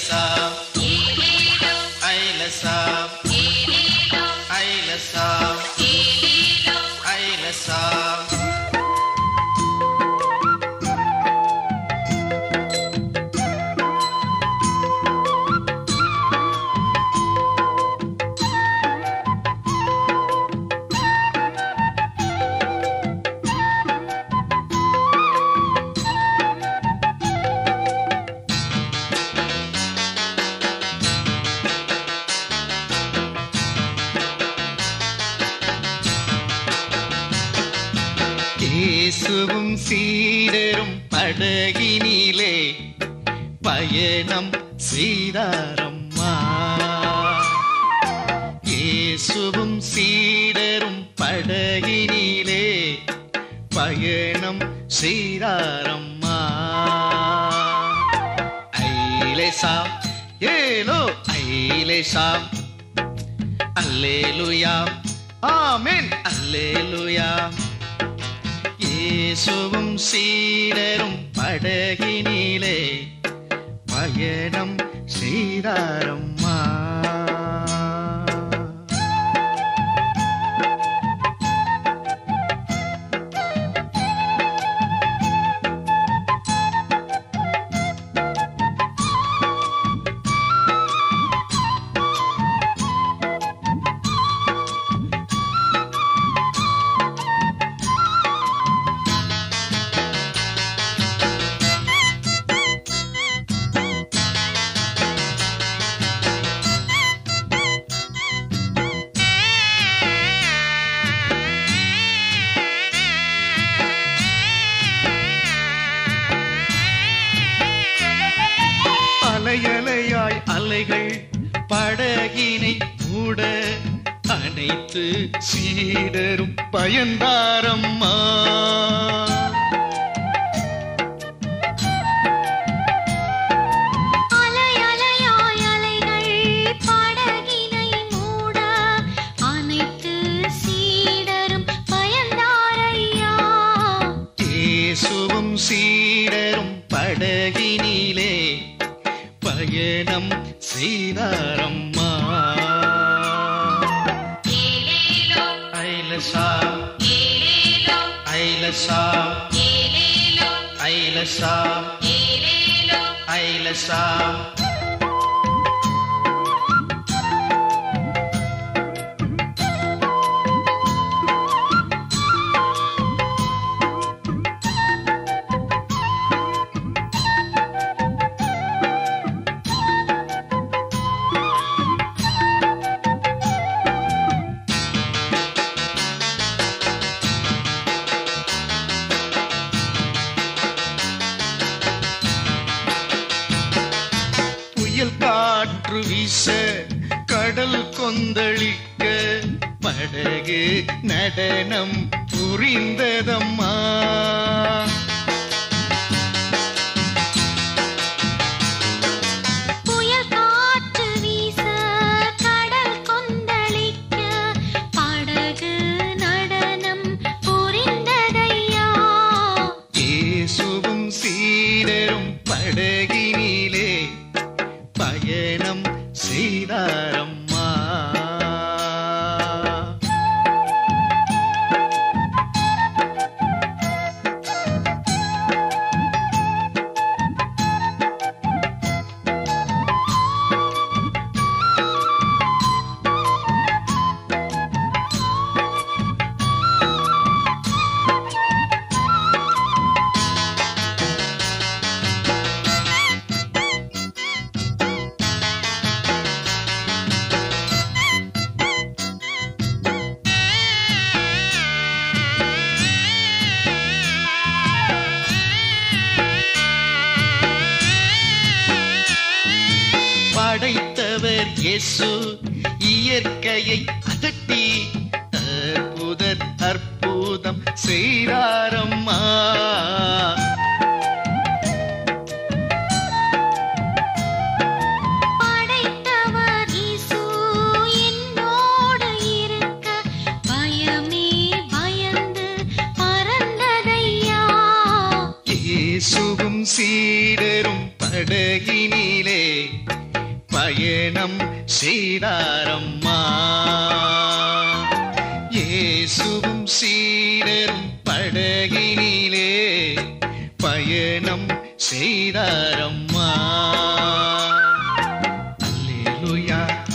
ஐலசா ஐலசா ஐலசா ஐலசா இயேசுவும் சீடரும் படகினிலே பயணம் செய்தாரம்மா இயேசுவும் சீடரும் படகினிலே பயணம் செய்தாரம்மா ஐலேசா ஏலோ ஐலேசா அல்லேலுயா ஆமென் அல்லேலுயா இயேசுவும் சீடரும் படகினிலே பயணம் செய்தாரம்மா அலையலையாய் அலைகள் படகினை மூட அனைத்து சீடரும் பயந்தாரம்மா அலை அலையாய் அலைகள் படகினை மூட அனைத்து சீடரும் பயந்தாரையா இயேசுவும் சீடரும் படகினிலே பயணம் செய்தாரம்மா ஐலசா ஐலசா ஐலசா ஐலசா புயல் காற்று வீச கடல் கொந்தளிக்க படகு நடனம் புரிந்ததம்மா புயல் காற்று வீச கடல் கொந்தளிக்க படகு நடனம் புரிந்ததையா இயேசுவும் சீடரும் படகினிலே பயணம் செய்தாரம்மா படைத்தவர் இயேசு இயற்கையை அதட்டி அற்புத அற்புதம் செய்தாரம்மா படைத்தவர் இயேசு என்னோடு இருக்க பயமே பயந்து பறந்ததையா இயேசுவும் சீடரும் படகினிலே பயணம் செய்தாரம்மா இயேசுவும் சீடரும் படகினிலே பயணம் செய்தாரம்மா அல்லேலூயா